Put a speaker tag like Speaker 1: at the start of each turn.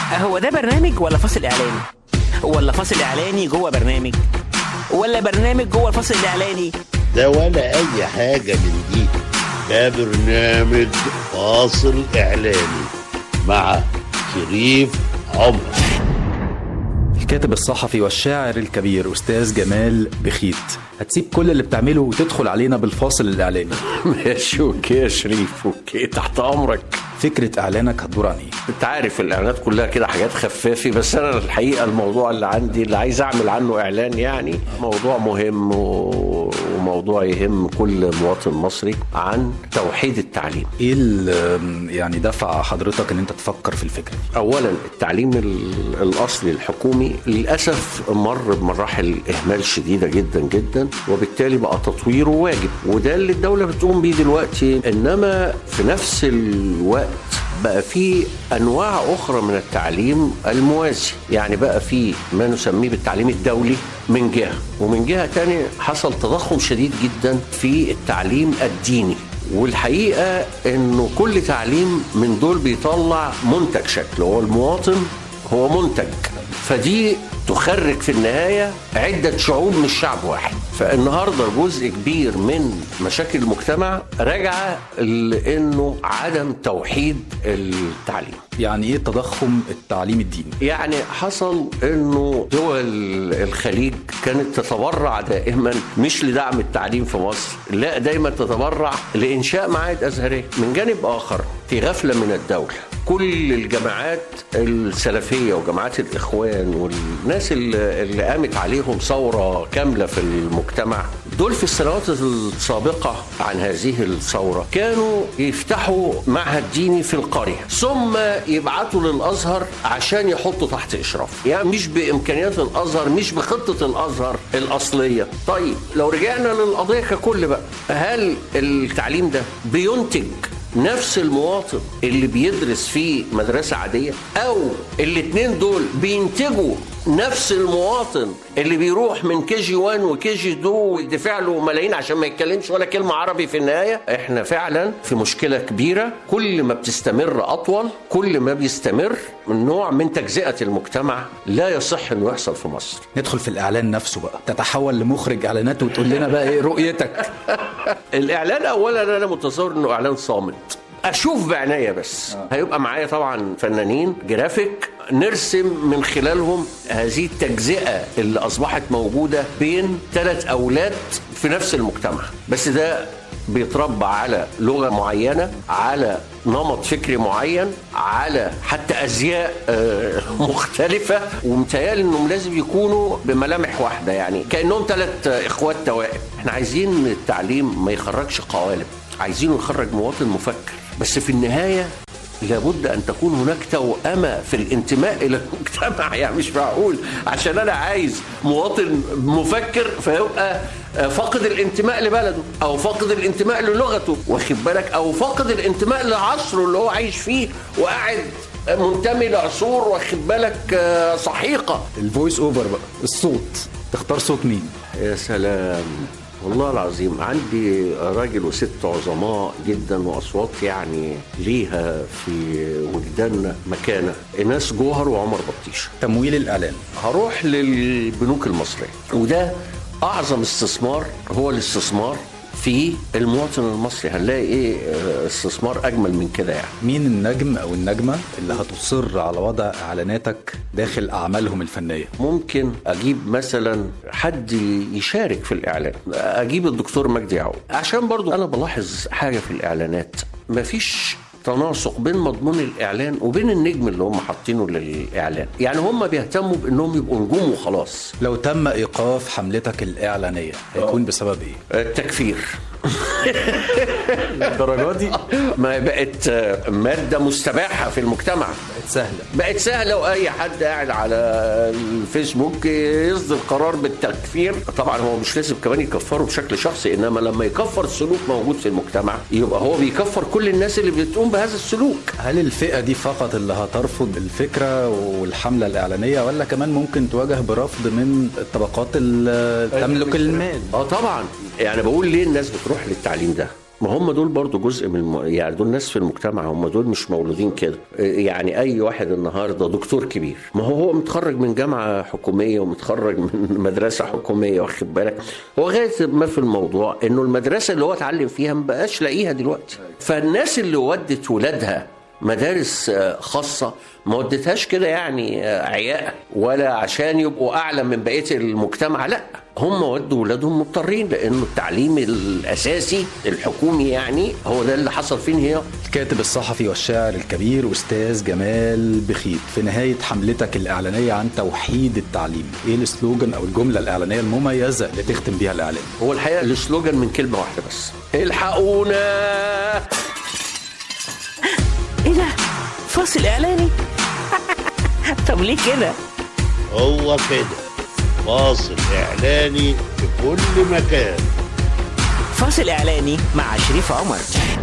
Speaker 1: هو ده برنامج ولا فاصل اعلاني ولا فاصل اعلاني جوه برنامج ولا برنامج جوه الفاصل الاعلاني
Speaker 2: ده ولا اي حاجة من دي ده برنامج فاصل اعلاني مع شريف عمر
Speaker 3: الكاتب الصحفي والشاعر الكبير أستاذ جمال بخيت هتسيب كل اللي بتعمله وتدخل علينا بالفاصل الإعلاني
Speaker 4: ماشي اوكي يا شريف اوكي تحت امرك
Speaker 3: فكرة إعلانك هتدور عن إيه؟
Speaker 4: انت عارف الاعلانات كلها كده حاجات خفافي بس انا الحقيقه الموضوع اللي عندي اللي عايز اعمل عنه اعلان يعني موضوع مهم و- وموضوع يهم كل مواطن مصري عن توحيد التعليم
Speaker 3: إيه اللي يعني دفع حضرتك إن أنت تفكر في الفكرة دي؟
Speaker 4: اولا التعليم ال- الاصلي الحكومي للاسف مر بمراحل اهمال شديده جدا جدا وبالتالي بقى تطويره واجب وده اللي الدوله بتقوم بيه دلوقتي انما في نفس الوقت بقى في انواع اخرى من التعليم الموازي يعني بقى في ما نسميه بالتعليم الدولي من جهه ومن جهه تانية حصل تضخم شديد جدا في التعليم الديني والحقيقه انه كل تعليم من دول بيطلع منتج شكل هو المواطن هو منتج فدي تخرج في النهايه عده شعوب مش شعب واحد فالنهارده جزء كبير من مشاكل المجتمع راجعه لانه عدم توحيد التعليم
Speaker 3: يعني إيه تضخم التعليم الديني؟
Speaker 4: يعني حصل انه دول الخليج كانت تتبرع دائما مش لدعم التعليم في مصر لا دايما تتبرع لانشاء معاهد ازهريه من جانب اخر في غفله من الدوله كل الجامعات السلفيه وجامعات الاخوان والناس اللي اللي قامت عليهم ثوره كامله في المجتمع دول في السنوات السابقه عن هذه الثوره كانوا يفتحوا معهد ديني في القريه ثم يبعتوا للازهر عشان يحطوا تحت اشراف يعني مش بامكانيات الازهر مش بخطه الازهر الاصليه طيب لو رجعنا للقضيه ككل بقى هل التعليم ده بينتج نفس المواطن اللي بيدرس في مدرسة عادية أو الاتنين دول بينتجوا نفس المواطن اللي بيروح من كي جي 1 وكي جي 2 ويدفع له ملايين عشان ما يتكلمش ولا كلمة عربي في النهاية احنا فعلا في مشكلة كبيرة كل ما بتستمر أطول كل ما بيستمر من نوع من تجزئة المجتمع لا يصح انه يحصل في مصر
Speaker 3: ندخل في الإعلان نفسه بقى تتحول لمخرج إعلانات وتقول لنا بقى إيه رؤيتك؟
Speaker 4: الاعلان اولا انا متصور انه اعلان صامت اشوف بعناية بس هيبقى معايا طبعا فنانين جرافيك نرسم من خلالهم هذه التجزئه اللي اصبحت موجوده بين ثلاث اولاد في نفس المجتمع بس ده بيتربى على لغه معينه على نمط فكري معين على حتى ازياء آه، مختلفه ومتهيألي انهم لازم يكونوا بملامح واحده يعني كانهم ثلاث اخوات توائم احنا عايزين التعليم ما يخرجش قوالب عايزينه يخرج مواطن مفكر بس في النهايه لابد ان تكون هناك توأمه في الانتماء الى المجتمع يعني مش معقول عشان انا عايز مواطن مفكر فيبقى فاقد الانتماء لبلده او فاقد الانتماء للغته واخد بالك او فاقد الانتماء لعصره اللي هو عايش فيه وقاعد منتمي لعصور واخد بالك آه، سحيقه
Speaker 3: الفويس أوفر بقى الصوت تختار صوت مين؟
Speaker 4: يا سلام والله العظيم عندي راجل وست عظماء جدا واصوات يعني ليها في وجداننا مكانه ايناس جوهر وعمر بطيشه
Speaker 3: تمويل الإعلان
Speaker 4: هروح للبنوك المصريه وده اعظم استثمار هو الاستثمار في المواطن المصري هنلاقي ايه آه، استثمار اجمل من كده يعني
Speaker 3: مين النجم أو النجمة اللي هتصر على وضع إعلاناتك داخل أعمالهم الفنية؟
Speaker 4: ممكن اجيب مثلا حد يشارك في الاعلان اجيب الدكتور مجدي يعقوب عشان برضو انا بلاحظ حاجه في الاعلانات مفيش تناسق بين مضمون الاعلان وبين النجم اللي هم حاطينه للاعلان يعني هم بيهتموا بانهم يبقوا نجوم وخلاص
Speaker 3: لو تم إيقاف حملتك الإعلانية هيكون بسبب إيه؟
Speaker 4: التكفير
Speaker 3: الدرجة دي
Speaker 4: ما بقت ماده مستباحه في المجتمع
Speaker 3: سهلة
Speaker 4: بقت سهله واي حد قاعد على الفيسبوك يصدر قرار بالتكفير طبعا هو مش لازم كمان يكفره بشكل شخصي انما لما يكفر سلوك موجود في المجتمع يبقى هو بيكفر كل الناس اللي بتقوم بهذا السلوك
Speaker 3: هل الفئة دي فقط اللي هترفض الفكرة والحملة الإعلانية ولا كمان ممكن تواجه برفض من الطبقات اللي تملك المال؟
Speaker 4: اه طبعا يعني بقول ليه الناس بتروح للتعليم ده ما هم دول برضو جزء من الم... يعني دول ناس في المجتمع هم دول مش مولودين كده يعني اي واحد النهارده دكتور كبير ما هو هو متخرج من جامعه حكوميه ومتخرج من مدرسه حكوميه واخد بالك هو غايه ما في الموضوع انه المدرسه اللي هو اتعلم فيها ما بقاش لاقيها دلوقتي فالناس اللي ودت ولادها مدارس آه، خاصة ما ودتهاش كده يعني آه، عياء ولا عشان يبقوا أعلى من بقية المجتمع لا هم ودوا ولادهم مضطرين لأنه التعليم الأساسي الحكومي يعني هو ده اللي حصل فيه انهيار
Speaker 3: الكاتب الصحفي والشاعر الكبير أستاذ جمال بخيت في نهاية حملتك الإعلانية عن توحيد التعليم إيه السلوجان أو الجملة الإعلانية المميزة اللي تختم بيها الإعلان
Speaker 4: هو الحقيقة السلوجان من كلمة واحدة بس الحقونا
Speaker 1: ايه ده فاصل اعلاني طب ليه كده
Speaker 2: هو كده فاصل إعلاني في كل مكان
Speaker 1: فاصل اعلاني مع شريف عمر